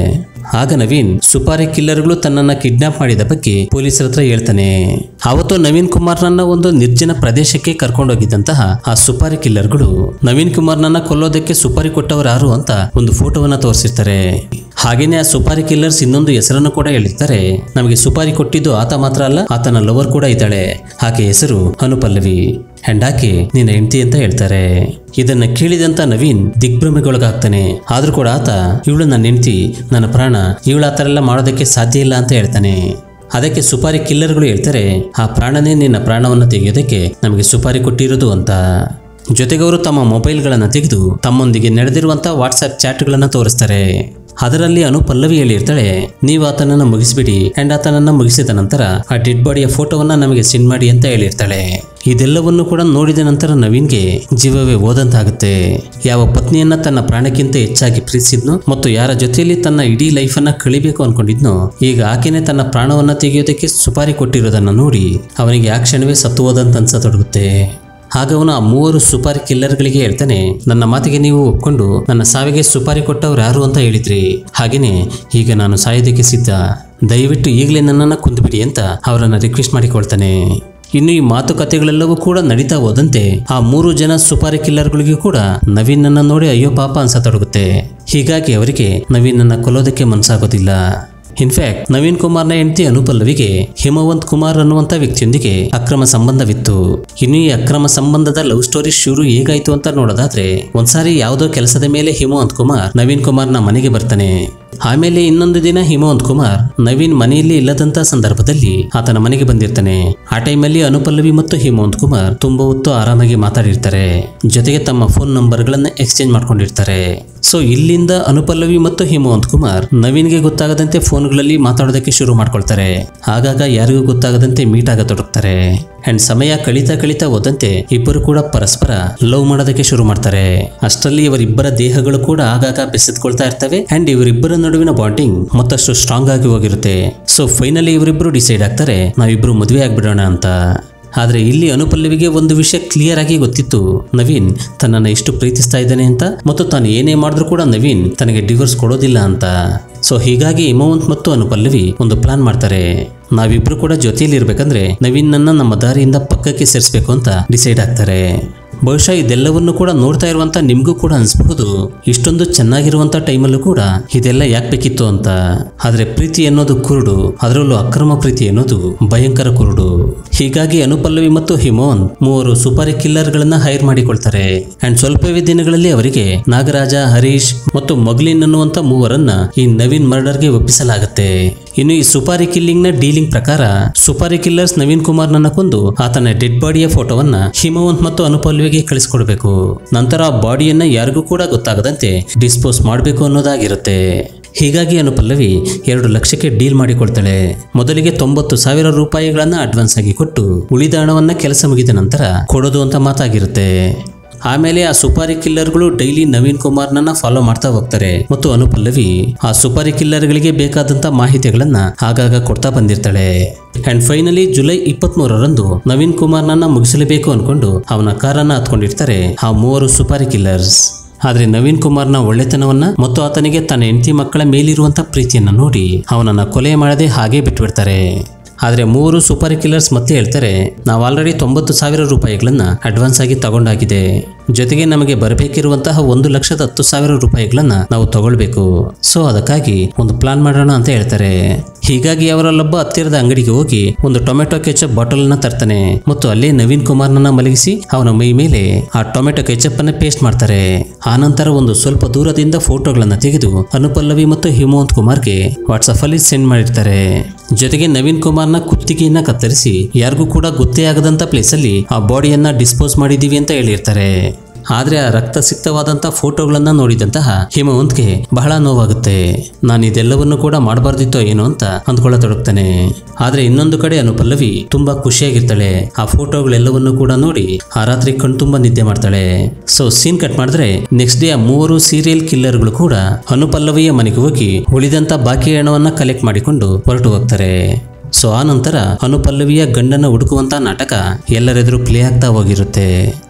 ಆಗ ನವೀನ್ ಸುಪಾರಿ ಕಿಲ್ಲರ್ಗಳು ತನ್ನನ್ನ ಕಿಡ್ನಾಪ್ ಮಾಡಿದ ಬಗ್ಗೆ ಪೊಲೀಸರ ಹತ್ರ ಹೇಳ್ತಾನೆ ಅವತ್ತು ನವೀನ್ ಕುಮಾರ್ನನ್ನ ಒಂದು ನಿರ್ಜನ ಪ್ರದೇಶಕ್ಕೆ ಕರ್ಕೊಂಡೋಗಿದ್ದಂತಹ ಆ ಸುಪಾರಿ ಕಿಲ್ಲರ್ಗಳು ನವೀನ್ ಕುಮಾರ್ನನ್ನ ಕೊಲ್ಲೋದಕ್ಕೆ ಸುಪಾರಿ ಕೊಟ್ಟವರು ಯಾರು ಅಂತ ಒಂದು ಫೋಟೋವನ್ನ ತೋರಿಸಿರ್ತಾರೆ ಹಾಗೇನೆ ಆ ಸುಪಾರಿ ಕಿಲ್ಲರ್ಸ್ ಇನ್ನೊಂದು ಹೆಸರನ್ನು ಕೂಡ ಹೇಳಿರ್ತಾರೆ ನಮಗೆ ಸುಪಾರಿ ಕೊಟ್ಟಿದ್ದು ಆತ ಮಾತ್ರ ಅಲ್ಲ ಆತನ ಲವರ್ ಕೂಡ ಇದ್ದಾಳೆ ಆಕೆ ಹೆಸರು ಅನುಪಲ್ಲವಿ ಅಂಡ್ ಆಕೆ ನಿನ್ನ ಹೆಂಡತಿ ಅಂತ ಹೇಳ್ತಾರೆ ಇದನ್ನ ಕೇಳಿದಂತ ನವೀನ್ ದಿಗ್ಭ್ರಮೆಗೊಳಗಾಗ್ತಾನೆ ಆದ್ರೂ ಕೂಡ ಆತ ಇವಳು ನನ್ನ ಹೆಂಡತಿ ನನ್ನ ಪ್ರಾಣ ಇವಳು ಆ ಥರ ಎಲ್ಲ ಮಾಡೋದಕ್ಕೆ ಸಾಧ್ಯ ಇಲ್ಲ ಅಂತ ಹೇಳ್ತಾನೆ ಅದಕ್ಕೆ ಸುಪಾರಿ ಕಿಲ್ಲರ್ಗಳು ಹೇಳ್ತಾರೆ ಆ ಪ್ರಾಣನೇ ನಿನ್ನ ಪ್ರಾಣವನ್ನು ತೆಗೆಯೋದಕ್ಕೆ ನಮಗೆ ಸುಪಾರಿ ಕೊಟ್ಟಿರೋದು ಅಂತ ಜೊತೆಗೆ ಅವರು ತಮ್ಮ ಮೊಬೈಲ್ಗಳನ್ನು ತೆಗೆದು ತಮ್ಮೊಂದಿಗೆ ನಡೆದಿರುವಂಥ ವಾಟ್ಸ್ಆಪ್ ಚಾಟ್ಗಳನ್ನು ತೋರಿಸ್ತಾರೆ ಅದರಲ್ಲಿ ಅನು ಪಲ್ಲವಿ ಹೇಳಿರ್ತಾಳೆ ನೀವು ಆತನನ್ನು ಮುಗಿಸ್ಬಿಡಿ ಅಂಡ್ ಆತನನ್ನ ಮುಗಿಸಿದ ನಂತರ ಆ ಡೆಡ್ ಬಾಡಿಯ ಫೋಟೋವನ್ನ ನಮಗೆ ಸೆಂಡ್ ಮಾಡಿ ಅಂತ ಹೇಳಿರ್ತಾಳೆ ಇದೆಲ್ಲವನ್ನು ಕೂಡ ನೋಡಿದ ನಂತರ ನವೀನ್ಗೆ ಜೀವವೇ ಹೋದಂತಾಗುತ್ತೆ ಯಾವ ಪತ್ನಿಯನ್ನ ತನ್ನ ಪ್ರಾಣಕ್ಕಿಂತ ಹೆಚ್ಚಾಗಿ ಪ್ರೀತಿಸಿದ್ನು ಮತ್ತು ಯಾರ ಜೊತೆಯಲ್ಲಿ ತನ್ನ ಇಡೀ ಲೈಫನ್ನ ಕಳಿಬೇಕು ಅನ್ಕೊಂಡಿದ್ನು ಈಗ ಆಕೆನೆ ತನ್ನ ಪ್ರಾಣವನ್ನ ತೆಗೆಯೋದಕ್ಕೆ ಸುಪಾರಿ ಕೊಟ್ಟಿರೋದನ್ನ ನೋಡಿ ಅವನಿಗೆ ಆ ಕ್ಷಣವೇ ಸತ್ತು ಹೋದಂತ ಅನ್ಸತೊಡಗುತ್ತೆ ಆಗ ಅವನು ಆ ಮೂವರು ಸುಪಾರಿ ಕಿಲ್ಲರ್ಗಳಿಗೆ ಹೇಳ್ತಾನೆ ನನ್ನ ಮಾತಿಗೆ ನೀವು ಒಪ್ಕೊಂಡು ನನ್ನ ಸಾವಿಗೆ ಸುಪಾರಿ ಕೊಟ್ಟವ್ರು ಯಾರು ಅಂತ ಹೇಳಿದ್ರಿ ಹಾಗೇನೆ ಈಗ ನಾನು ಸಾಯೋದಕ್ಕೆ ಸಿದ್ಧ ದಯವಿಟ್ಟು ಈಗಲೇ ನನ್ನನ್ನು ಕುಂದುಬಿಡಿ ಅಂತ ಅವರನ್ನು ರಿಕ್ವೆಸ್ಟ್ ಮಾಡಿಕೊಳ್ತಾನೆ ಇನ್ನು ಈ ಮಾತುಕತೆಗಳೆಲ್ಲವೂ ಕೂಡ ನಡೀತಾ ಹೋದಂತೆ ಆ ಮೂರು ಜನ ಸುಪಾರಿ ಕಿಲ್ಲರ್ಗಳಿಗೂ ಕೂಡ ನವೀನನ್ನ ನೋಡಿ ಅಯ್ಯೋ ಪಾಪ ಅನ್ಸತೊಡಗುತ್ತೆ ಹೀಗಾಗಿ ಅವರಿಗೆ ನವೀನನ್ನ ಕೊಲ್ಲೋದಕ್ಕೆ ಮನಸ್ಸಾಗೋದಿಲ್ಲ ಇನ್ಫ್ಯಾಕ್ಟ್ ನವೀನ್ ಕುಮಾರ್ನ ಹೆಂಡತಿ ಅನುಪಲ್ಲವಿಗೆ ಹಿಮವಂತ್ ಕುಮಾರ್ ಅನ್ನುವಂಥ ವ್ಯಕ್ತಿಯೊಂದಿಗೆ ಅಕ್ರಮ ಸಂಬಂಧವಿತ್ತು ಇನ್ನು ಈ ಅಕ್ರಮ ಸಂಬಂಧದ ಲವ್ ಸ್ಟೋರಿ ಶುರು ಹೇಗಾಯ್ತು ಅಂತ ನೋಡೋದಾದ್ರೆ ಒಂದ್ಸಾರಿ ಯಾವುದೋ ಕೆಲಸದ ಮೇಲೆ ಹಿಮವಂತ್ ಕುಮಾರ್ ನವೀನ್ ಕುಮಾರ್ನ ಮನೆಗೆ ಬರ್ತಾನೆ ಆಮೇಲೆ ಇನ್ನೊಂದು ದಿನ ಹಿಮವಂತ್ ಕುಮಾರ್ ನವೀನ್ ಮನೆಯಲ್ಲಿ ಇಲ್ಲದಂತ ಸಂದರ್ಭದಲ್ಲಿ ಆತನ ಮನೆಗೆ ಬಂದಿರ್ತಾನೆ ಆ ಟೈಮಲ್ಲಿ ಅನುಪಲ್ಲವಿ ಮತ್ತು ಹಿಮವಂತ್ ಕುಮಾರ್ ತುಂಬಾ ಹೊತ್ತು ಆರಾಮಾಗಿ ಮಾತಾಡಿರ್ತಾರೆ ಜೊತೆಗೆ ತಮ್ಮ ಫೋನ್ ನಂಬರ್ಗಳನ್ನ ಎಕ್ಸ್ಚೇಂಜ್ ಮಾಡ್ಕೊಂಡಿರ್ತಾರೆ ಸೊ ಇಲ್ಲಿಂದ ಅನುಪಲ್ಲವಿ ಮತ್ತು ಹಿಮವಂತ್ ಕುಮಾರ್ ನವೀನ್ಗೆ ಗೊತ್ತಾಗದಂತೆ ಫೋನ್ಗಳಲ್ಲಿ ಮಾತಾಡೋದಕ್ಕೆ ಶುರು ಮಾಡ್ಕೊಳ್ತಾರೆ ಆಗಾಗ ಯಾರಿಗೂ ಗೊತ್ತಾಗದಂತೆ ಮೀಟ್ ಆಗತೊಡಗ್ತಾರೆ ಅಂಡ್ ಸಮಯ ಕಳೀತಾ ಕಳೀತಾ ಹೋದಂತೆ ಇಬ್ಬರು ಕೂಡ ಪರಸ್ಪರ ಲವ್ ಮಾಡೋದಕ್ಕೆ ಶುರು ಮಾಡ್ತಾರೆ ಅಷ್ಟರಲ್ಲಿ ಇವರಿಬ್ಬರ ದೇಹಗಳು ಕೂಡ ಆಗಾಗ ಬೆಸೆದುಕೊಳ್ತಾ ಇರ್ತವೆ ಅಂಡ್ ಇವರಿಬ್ಬರ ನಡುವಿನ ಬಾಂಡಿಂಗ್ ಮತ್ತಷ್ಟು ಸ್ಟ್ರಾಂಗ್ ಆಗಿ ಹೋಗಿರುತ್ತೆ ಸೊ ಫೈನಲಿ ಇವರಿಬ್ಬರು ಡಿಸೈಡ್ ಆಗ್ತಾರೆ ನಾವಿಬ್ರು ಮದುವೆ ಆಗ್ಬಿಡೋಣ ಅಂತ ಆದ್ರೆ ಇಲ್ಲಿ ಅನುಪಲ್ಲವಿಗೆ ಒಂದು ವಿಷಯ ಕ್ಲಿಯರ್ ಆಗಿ ಗೊತ್ತಿತ್ತು ನವೀನ್ ತನ್ನನ್ನು ಎಷ್ಟು ಪ್ರೀತಿಸ್ತಾ ಇದ್ದಾನೆ ಅಂತ ಮತ್ತು ತಾನು ಏನೇ ಮಾಡಿದ್ರೂ ಕೂಡ ನವೀನ್ ತನಗೆ ಡಿವೋರ್ಸ್ ಕೊಡೋದಿಲ್ಲ ಅಂತ ಸೊ ಹೀಗಾಗಿ ಹಿಮವಂತ್ ಮತ್ತು ಅನುಪಲ್ಲವಿ ಒಂದು ಪ್ಲಾನ್ ಮಾಡ್ತಾರೆ ನಾವಿಬ್ರು ಕೂಡ ಜೊತೆಯಲ್ಲಿ ಇರ್ಬೇಕಂದ್ರೆ ನವೀನ್ ನನ್ನ ನಮ್ಮ ದಾರಿಯಿಂದ ಪಕ್ಕಕ್ಕೆ ಸೇರಿಸ್ಬೇಕು ಅಂತ ಡಿಸೈಡ್ ಆಗ್ತಾರೆ ಬಹುಶಃ ಇದೆಲ್ಲವನ್ನು ಕೂಡ ನೋಡ್ತಾ ಇರುವಂತ ನಿಮ್ಗೂ ಕೂಡ ಅನ್ಸ್ಬಹುದು ಇಷ್ಟೊಂದು ಚೆನ್ನಾಗಿರುವಂತ ಟೈಮಲ್ಲೂ ಕೂಡ ಇದೆಲ್ಲ ಯಾಕೆ ಬೇಕಿತ್ತು ಅಂತ ಆದ್ರೆ ಪ್ರೀತಿ ಅನ್ನೋದು ಕುರುಡು ಅದರಲ್ಲೂ ಅಕ್ರಮ ಪ್ರೀತಿ ಅನ್ನೋದು ಭಯಂಕರ ಕುರುಡು ಹೀಗಾಗಿ ಅನುಪಲ್ಲವಿ ಮತ್ತು ಹಿಮೋನ್ ಮೂವರು ಸುಪಾರಿ ಕಿಲ್ಲರ್ಗಳನ್ನ ಹೈರ್ ಮಾಡಿಕೊಳ್ತಾರೆ ಅಂಡ್ ಸ್ವಲ್ಪವೇ ದಿನಗಳಲ್ಲಿ ಅವರಿಗೆ ನಾಗರಾಜ ಹರೀಶ್ ಮತ್ತು ಮೊಗ್ಲಿನ್ ಅನ್ನುವಂತ ಮೂವರನ್ನ ಈ ನವೀನ್ ಮರ್ಡರ್ಗೆ ಒಪ್ಪಿಸಲಾಗುತ್ತೆ ಇನ್ನು ಈ ಸುಪಾರಿ ಕಿಲ್ಲಿಂಗ್ ನ ಡೀಲಿಂಗ್ ಪ್ರಕಾರ ಸುಪಾರಿ ಕಿಲ್ಲರ್ಸ್ ನವೀನ್ ಕುಮಾರ್ ನನ್ನ ಕೊಂದು ಆತನ ಡೆಡ್ ಬಾಡಿಯ ಫೋಟೋವನ್ನ ಹಿಮವಂತ್ ಮತ್ತು ಅನುಪಲ್ವಿಗೆ ಕಳಿಸ್ಕೊಡ್ಬೇಕು ನಂತರ ಆ ಬಾಡಿಯನ್ನ ಯಾರಿಗೂ ಕೂಡ ಗೊತ್ತಾಗದಂತೆ ಡಿಸ್ಪೋಸ್ ಮಾಡಬೇಕು ಅನ್ನೋದಾಗಿರುತ್ತೆ ಹೀಗಾಗಿ ಅನುಪಲ್ಲವಿ ಎರಡು ಲಕ್ಷಕ್ಕೆ ಡೀಲ್ ಮಾಡಿಕೊಳ್ತಾಳೆ ಮೊದಲಿಗೆ ತೊಂಬತ್ತು ಸಾವಿರ ರೂಪಾಯಿಗಳನ್ನ ಅಡ್ವಾನ್ಸ್ ಆಗಿ ಕೊಟ್ಟು ಉಳಿದ ಹಣವನ್ನ ಕೆಲಸ ಮುಗಿದ ನಂತರ ಕೊಡೋದು ಅಂತ ಮಾತಾಗಿರುತ್ತೆ ಆಮೇಲೆ ಆ ಸುಪಾರಿ ಕಿಲ್ಲರ್ಗಳು ಡೈಲಿ ನವೀನ್ ಕುಮಾರ್ನನ್ನ ಫಾಲೋ ಮಾಡ್ತಾ ಹೋಗ್ತಾರೆ ಮತ್ತು ಅನುಪಲ್ಲವಿ ಆ ಸುಪಾರಿ ಕಿಲ್ಲರ್ಗಳಿಗೆ ಬೇಕಾದಂತ ಮಾಹಿತಿಗಳನ್ನ ಆಗಾಗ ಕೊಡ್ತಾ ಬಂದಿರ್ತಾಳೆ ಅಂಡ್ ಫೈನಲಿ ಜುಲೈ ಇಪ್ಪತ್ತ್ ಮೂರರಂದು ನವೀನ್ ಕುಮಾರ್ನನ್ನ ಮುಗಿಸಲೇಬೇಕು ಅನ್ಕೊಂಡು ಅವನ ಕಾರನ್ನ ಹತ್ಕೊಂಡಿರ್ತಾರೆ ಆ ಮೂವರು ಸುಪಾರಿ ಕಿಲ್ಲರ್ಸ್ ಆದ್ರೆ ನವೀನ್ ಕುಮಾರ್ನ ಒಳ್ಳೆತನವನ್ನ ಮತ್ತು ಆತನಿಗೆ ತನ್ನ ಹೆಂಡತಿ ಮಕ್ಕಳ ಮೇಲಿರುವಂತ ಪ್ರೀತಿಯನ್ನ ನೋಡಿ ಅವನನ್ನ ಕೊಲೆ ಮಾಡದೆ ಹಾಗೆ ಬಿಟ್ಬಿಡ್ತಾರೆ ಆದ್ರೆ ಮೂವರು ಸೂಪರ್ ಕಿಲ್ಲರ್ಸ್ ಮತ್ತೆ ಹೇಳ್ತಾರೆ ನಾವು ಆಲ್ರೆಡಿ ತೊಂಬತ್ತು ಸಾವಿರ ರೂಪಾಯಿಗಳನ್ನ ಅಡ್ವಾನ್ಸ್ ಆಗಿ ತಗೊಂಡಾಗಿದೆ ಜೊತೆಗೆ ನಮಗೆ ಬರಬೇಕಿರುವಂತಹ ಒಂದು ಲಕ್ಷದ ಹತ್ತು ಸಾವಿರ ರೂಪಾಯಿಗಳನ್ನ ನಾವು ತಗೊಳ್ಬೇಕು ಸೊ ಅದಕ್ಕಾಗಿ ಒಂದು ಪ್ಲಾನ್ ಮಾಡೋಣ ಅಂತ ಹೇಳ್ತಾರೆ ಹೀಗಾಗಿ ಅವರಲ್ಲೊಬ್ಬ ಹತ್ತಿರದ ಅಂಗಡಿಗೆ ಹೋಗಿ ಒಂದು ಟೊಮೆಟೊ ಕೆಚಪ್ ಬಾಟಲ್ ನ ತರ್ತಾನೆ ಮತ್ತು ಅಲ್ಲೇ ನವೀನ್ ಕುಮಾರ್ನನ್ನ ಮಲಗಿಸಿ ಅವನ ಮೈ ಮೇಲೆ ಆ ಟೊಮೆಟೊ ಕೆಚಪ್ ಅನ್ನ ಪೇಸ್ಟ್ ಮಾಡ್ತಾರೆ ಆನಂತರ ಒಂದು ಸ್ವಲ್ಪ ದೂರದಿಂದ ಫೋಟೋಗಳನ್ನ ತೆಗೆದು ಅನುಪಲ್ಲವಿ ಮತ್ತು ಹಿಮವಂತ್ ಕುಮಾರ್ಗೆ ವಾಟ್ಸಪ್ ಅಲ್ಲಿ ಸೆಂಡ್ ಮಾಡಿರ್ತಾರೆ ಜೊತೆಗೆ ನವೀನ್ ಕುಮಾರ್ನ ಕುತ್ತಿಗೆಯನ್ನ ಕತ್ತರಿಸಿ ಯಾರಿಗೂ ಕೂಡ ಗೊತ್ತೇ ಆಗದಂತ ಪ್ಲೇಸಲ್ಲಿ ಆ ಬಾಡಿಯನ್ನ ಡಿಸ್ಪೋಸ್ ಮಾಡಿದೀವಿ ಅಂತ ಹೇಳಿರ್ತಾರೆ ಆದ್ರೆ ಆ ರಕ್ತ ಸಿಕ್ತವಾದಂಥ ಫೋಟೋಗಳನ್ನ ನೋಡಿದಂತಹ ಹಿಮವಂತ್ಗೆ ಬಹಳ ನೋವಾಗುತ್ತೆ ನಾನು ಇದೆಲ್ಲವನ್ನು ಕೂಡ ಮಾಡಬಾರ್ದಿತ್ತೋ ಏನೋ ಅಂತ ಅಂದ್ಕೊಳ್ಳತೊಡಗ್ತಾನೆ ಆದ್ರೆ ಇನ್ನೊಂದು ಕಡೆ ಅನುಪಲ್ಲವಿ ತುಂಬಾ ಖುಷಿಯಾಗಿರ್ತಾಳೆ ಆ ಫೋಟೋಗಳೆಲ್ಲವನ್ನು ಕೂಡ ನೋಡಿ ಆ ರಾತ್ರಿ ಕಣ್ತುಂಬ ನಿದ್ದೆ ಮಾಡ್ತಾಳೆ ಸೊ ಸೀನ್ ಕಟ್ ಮಾಡಿದ್ರೆ ನೆಕ್ಸ್ಟ್ ಡೇ ಆ ಮೂವರು ಸೀರಿಯಲ್ ಕಿಲ್ಲರ್ಗಳು ಕೂಡ ಅನುಪಲ್ಲವಿಯ ಮನೆಗೆ ಹೋಗಿ ಉಳಿದಂತ ಬಾಕಿ ಹಣವನ್ನ ಕಲೆಕ್ಟ್ ಮಾಡಿಕೊಂಡು ಹೊರಟು ಹೋಗ್ತಾರೆ ಸೊ ಆ ನಂತರ ಅನುಪಲ್ಲವಿಯ ಗಂಡನ ಹುಡುಕುವಂತ ನಾಟಕ ಎಲ್ಲರೆದುರು ಪ್ಲೇ ಆಗ್ತಾ ಹೋಗಿರುತ್ತೆ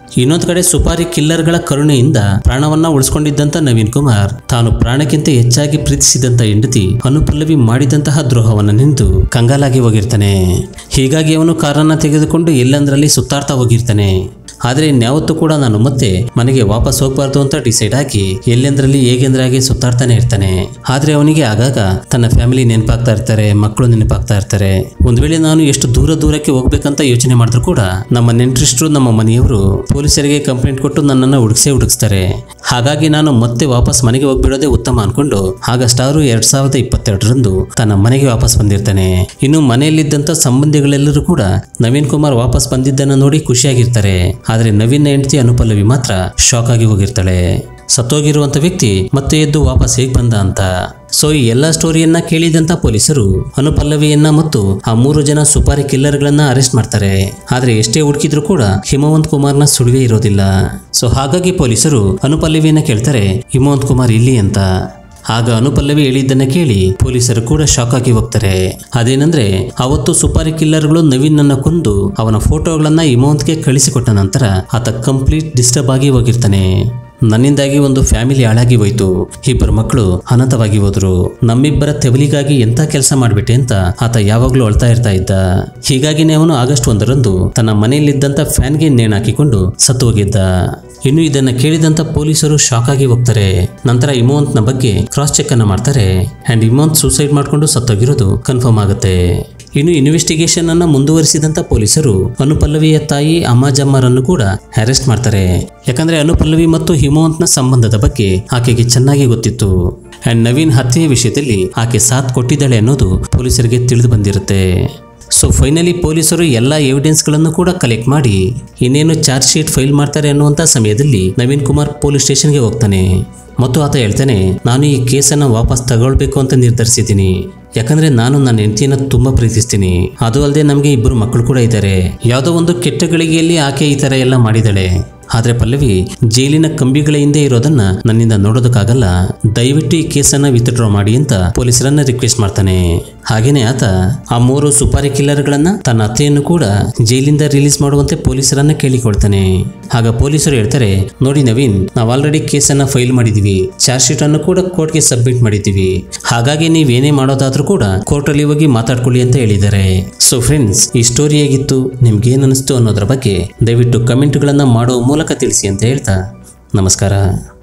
ಇನ್ನೊಂದು ಕಡೆ ಸುಪಾರಿ ಕಿಲ್ಲರ್ಗಳ ಕರುಣೆಯಿಂದ ಪ್ರಾಣವನ್ನ ಉಳಿಸ್ಕೊಂಡಿದ್ದಂತ ನವೀನ್ ಕುಮಾರ್ ತಾನು ಪ್ರಾಣಕ್ಕಿಂತ ಹೆಚ್ಚಾಗಿ ಪ್ರೀತಿಸಿದಂತ ಹೆಂಡತಿ ಅನುಪಲ್ಲವಿ ಮಾಡಿದಂತಹ ದ್ರೋಹವನ್ನ ನಿಂತು ಕಂಗಾಲಾಗಿ ಹೋಗಿರ್ತಾನೆ ಹೀಗಾಗಿ ಅವನು ಕಾರನ್ನ ತೆಗೆದುಕೊಂಡು ಎಲ್ಲಂದ್ರಲ್ಲಿ ಸುತ್ತಾಡ್ತಾ ಹೋಗಿರ್ತಾನೆ ಆದರೆ ಇನ್ಯಾವತ್ತೂ ಕೂಡ ನಾನು ಮತ್ತೆ ಮನೆಗೆ ವಾಪಸ್ ಹೋಗ್ಬಾರ್ದು ಅಂತ ಡಿಸೈಡ್ ಆಗಿ ಎಲ್ಲೆಂದ್ರಲ್ಲಿ ಹೇಗೆಂದ್ರಾಗಿ ಸುತ್ತಾಡ್ತಾನೆ ಇರ್ತಾನೆ ಆದ್ರೆ ಅವನಿಗೆ ಆಗಾಗ ತನ್ನ ಫ್ಯಾಮಿಲಿ ನೆನಪಾಗ್ತಾ ಇರ್ತಾರೆ ಮಕ್ಕಳು ನೆನಪಾಗ್ತಾ ಇರ್ತಾರೆ ಒಂದ್ ವೇಳೆ ನಾನು ಎಷ್ಟು ದೂರ ದೂರಕ್ಕೆ ಹೋಗ್ಬೇಕಂತ ಯೋಚನೆ ಮಾಡಿದ್ರು ಕೂಡ ನಮ್ಮ ನೆಂಟರಿಷ್ಟರು ನಮ್ಮ ಮನೆಯವರು ಪೊಲೀಸರಿಗೆ ಕಂಪ್ಲೇಂಟ್ ಕೊಟ್ಟು ನನ್ನನ್ನು ಹುಡುಕ್ಸೇ ಹುಡುಕ್ಸ್ತಾರೆ ಹಾಗಾಗಿ ನಾನು ಮತ್ತೆ ವಾಪಸ್ ಮನೆಗೆ ಹೋಗ್ಬಿಡೋದೇ ಉತ್ತಮ ಅನ್ಕೊಂಡು ಆಗಸ್ಟ್ ಆರು ಎರಡ್ ಸಾವಿರದ ಇಪ್ಪತ್ತೆರಡರಂದು ತನ್ನ ಮನೆಗೆ ವಾಪಸ್ ಬಂದಿರ್ತಾನೆ ಇನ್ನು ಮನೆಯಲ್ಲಿದ್ದಂತ ಸಂಬಂಧಿಗಳೆಲ್ಲರೂ ಕೂಡ ನವೀನ್ ಕುಮಾರ್ ವಾಪಸ್ ಬಂದಿದ್ದನ್ನು ನೋಡಿ ಖುಷಿಯಾಗಿರ್ತಾರೆ ಆದ್ರೆ ನವೀನ್ ಹೆಂಡತಿ ಅನುಪಲ್ಲವಿ ಮಾತ್ರ ಶಾಕ್ ಆಗಿ ಹೋಗಿರ್ತಾಳೆ ಸತ್ತೋಗಿರುವಂತ ವ್ಯಕ್ತಿ ಮತ್ತೆ ಎದ್ದು ವಾಪಸ್ ಹೇಗ್ ಬಂದ ಅಂತ ಸೊ ಈ ಎಲ್ಲ ಸ್ಟೋರಿಯನ್ನ ಕೇಳಿದಂತ ಪೊಲೀಸರು ಅನುಪಲ್ಲವಿಯನ್ನ ಮತ್ತು ಆ ಮೂರು ಜನ ಸುಪಾರಿ ಕಿಲ್ಲರ್ಗಳನ್ನ ಅರೆಸ್ಟ್ ಮಾಡ್ತಾರೆ ಆದ್ರೆ ಎಷ್ಟೇ ಹುಡುಕಿದ್ರು ಕೂಡ ಹಿಮವಂತ್ ಕುಮಾರ್ನ ಸುಳಿವೇ ಇರೋದಿಲ್ಲ ಸೊ ಹಾಗಾಗಿ ಪೊಲೀಸರು ಅನುಪಲ್ಲವಿಯನ್ನ ಕೇಳ್ತಾರೆ ಹಿಮವಂತ್ ಕುಮಾರ್ ಇಲ್ಲಿ ಅಂತ ಆಗ ಅನುಪಲ್ಲವಿ ಹೇಳಿದ್ದನ್ನ ಕೇಳಿ ಪೊಲೀಸರು ಕೂಡ ಶಾಕ್ ಆಗಿ ಹೋಗ್ತಾರೆ ಅದೇನಂದ್ರೆ ಅವತ್ತು ಸುಪಾರಿ ಕಿಲ್ಲರ್ಗಳು ನವೀನನ್ನ ಕೊಂದು ಅವನ ಫೋಟೋಗಳನ್ನ ಹಿಮವಂತ್ಗೆ ಕಳಿಸಿಕೊಟ್ಟ ನಂತರ ಆತ ಕಂಪ್ಲೀಟ್ ಡಿಸ್ಟರ್ಬ್ ಆಗಿ ಹೋಗಿರ್ತಾನೆ ನನ್ನಿಂದಾಗಿ ಒಂದು ಫ್ಯಾಮಿಲಿ ಹಾಳಾಗಿ ಹೋಯ್ತು ಇಬ್ಬರು ಮಕ್ಕಳು ಅನಂತವಾಗಿ ಹೋದ್ರು ನಮ್ಮಿಬ್ಬರ ತೆವಲಿಗಾಗಿ ಎಂತ ಕೆಲಸ ಮಾಡ್ಬಿಟ್ಟೆ ಅಂತ ಆತ ಯಾವಾಗ್ಲೂ ಅಳ್ತಾ ಇರ್ತಾ ಇದ್ದ ಹೀಗಾಗಿನೇ ಅವನು ಆಗಸ್ಟ್ ಒಂದರಂದು ತನ್ನ ಮನೆಯಲ್ಲಿದ್ದಂತ ಫ್ಯಾನ್ಗೆ ನೇಣಾಕಿಕೊಂಡು ಸತ್ತು ಹೋಗಿದ್ದ ಇನ್ನು ಇದನ್ನ ಕೇಳಿದಂತ ಪೊಲೀಸರು ಶಾಕ್ ಆಗಿ ಹೋಗ್ತಾರೆ ನಂತರ ಇಮೋಂತ್ನ ಬಗ್ಗೆ ಕ್ರಾಸ್ ಚೆಕ್ ಅನ್ನ ಮಾಡ್ತಾರೆ ಅಂಡ್ ಇಮೋಂತ್ ಸೂಸೈಡ್ ಮಾಡ್ಕೊಂಡು ಸತ್ತೋಗಿರೋದು ಕನ್ಫರ್ಮ್ ಆಗುತ್ತೆ ಇನ್ನು ಇನ್ವೆಸ್ಟಿಗೇಷನ್ ಅನ್ನ ಮುಂದುವರಿಸಿದಂತ ಪೊಲೀಸರು ಅನುಪಲ್ಲವಿಯ ತಾಯಿ ಅಮ್ಮಾಜಮ್ಮರನ್ನು ಕೂಡ ಅರೆಸ್ಟ್ ಮಾಡ್ತಾರೆ ಯಾಕಂದ್ರೆ ಅನುಪಲ್ಲವಿ ಮತ್ತು ಹಿಮವಂತ್ನ ಸಂಬಂಧದ ಬಗ್ಗೆ ಆಕೆಗೆ ಚೆನ್ನಾಗಿ ಗೊತ್ತಿತ್ತು ಅಂಡ್ ನವೀನ್ ಹತ್ಯೆಯ ವಿಷಯದಲ್ಲಿ ಆಕೆ ಸಾಥ್ ಕೊಟ್ಟಿದ್ದಾಳೆ ಅನ್ನೋದು ಪೊಲೀಸರಿಗೆ ತಿಳಿದು ಬಂದಿರುತ್ತೆ ಸೊ ಫೈನಲಿ ಪೊಲೀಸರು ಎಲ್ಲ ಎವಿಡೆನ್ಸ್ಗಳನ್ನು ಕೂಡ ಕಲೆಕ್ಟ್ ಮಾಡಿ ಇನ್ನೇನು ಚಾರ್ಜ್ ಶೀಟ್ ಫೈಲ್ ಮಾಡ್ತಾರೆ ಅನ್ನುವಂಥ ಸಮಯದಲ್ಲಿ ನವೀನ್ ಕುಮಾರ್ ಪೊಲೀಸ್ ಸ್ಟೇಷನ್ಗೆ ಹೋಗ್ತಾನೆ ಮತ್ತು ಆತ ಹೇಳ್ತಾನೆ ನಾನು ಈ ಕೇಸನ್ನು ವಾಪಸ್ ತಗೊಳ್ಬೇಕು ಅಂತ ನಿರ್ಧರಿಸಿದ್ದೀನಿ ಯಾಕಂದ್ರೆ ನಾನು ನನ್ನ ಹೆಂಡತಿಯನ್ನ ತುಂಬಾ ಪ್ರೀತಿಸ್ತೀನಿ ಅದು ಅಲ್ಲದೆ ನಮಗೆ ಇಬ್ಬರು ಮಕ್ಕಳು ಕೂಡ ಇದ್ದಾರೆ ಯಾವುದೋ ಒಂದು ಕೆಟ್ಟ ಗಳಿಗೆಯಲ್ಲಿ ಆಕೆ ಈ ತರ ಎಲ್ಲ ಮಾಡಿದಾಳೆ ಆದ್ರೆ ಪಲ್ಲವಿ ಜೈಲಿನ ಕಂಬಿಗಳ ಹಿಂದೆ ಇರೋದನ್ನ ನನ್ನಿಂದ ನೋಡೋದಕ್ಕಾಗಲ್ಲ ದಯವಿಟ್ಟು ಈ ಕೇಸನ್ನ ವಿತ್ಡ್ರಾ ಮಾಡಿ ಅಂತ ಪೊಲೀಸರನ್ನ ರಿಕ್ವೆಸ್ಟ್ ಮಾಡ್ತಾನೆ ಹಾಗೇನೆ ಆತ ಆ ಮೂರು ಸುಪಾರಿ ಕಿಲ್ಲರ್ಗಳನ್ನ ತನ್ನ ಅತ್ತೆಯನ್ನು ಕೂಡ ಜೈಲಿಂದ ರಿಲೀಸ್ ಮಾಡುವಂತೆ ಪೊಲೀಸರನ್ನ ಕೇಳಿಕೊಳ್ತಾನೆ ಆಗ ಪೊಲೀಸರು ಹೇಳ್ತಾರೆ ನೋಡಿ ನವೀನ್ ನಾವು ಆಲ್ರೆಡಿ ಕೇಸನ್ನ ಫೈಲ್ ಮಾಡಿದೀವಿ ಚಾರ್ಜ್ ಶೀಟ್ ಅನ್ನು ಕೂಡ ಕೋರ್ಟ್ಗೆ ಸಬ್ಮಿಟ್ ಮಾಡಿದ್ದೀವಿ ಹಾಗಾಗಿ ನೀವೇನೇ ಮಾಡೋದಾದ್ರೂ ಕೂಡ ಕೋರ್ಟಲ್ಲಿ ಹೋಗಿ ಮಾತಾಡ್ಕೊಳ್ಳಿ ಅಂತ ಹೇಳಿದ್ದಾರೆ ಸೊ ಫ್ರೆಂಡ್ಸ್ ಈ ಸ್ಟೋರಿ ಹೇಗಿತ್ತು ನಿಮ್ಗೆ ಏನ್ ಅನಿಸ್ತು ಅನ್ನೋದ್ರ ಬಗ್ಗೆ ದಯವಿಟ್ಟು ಕಮೆಂಟ್ಗಳನ್ನ ಮಾಡೋ ಮೂಲಕ ತಿಳಿಸಿ ಅಂತ ಹೇಳ್ತಾ ನಮಸ್ಕಾರ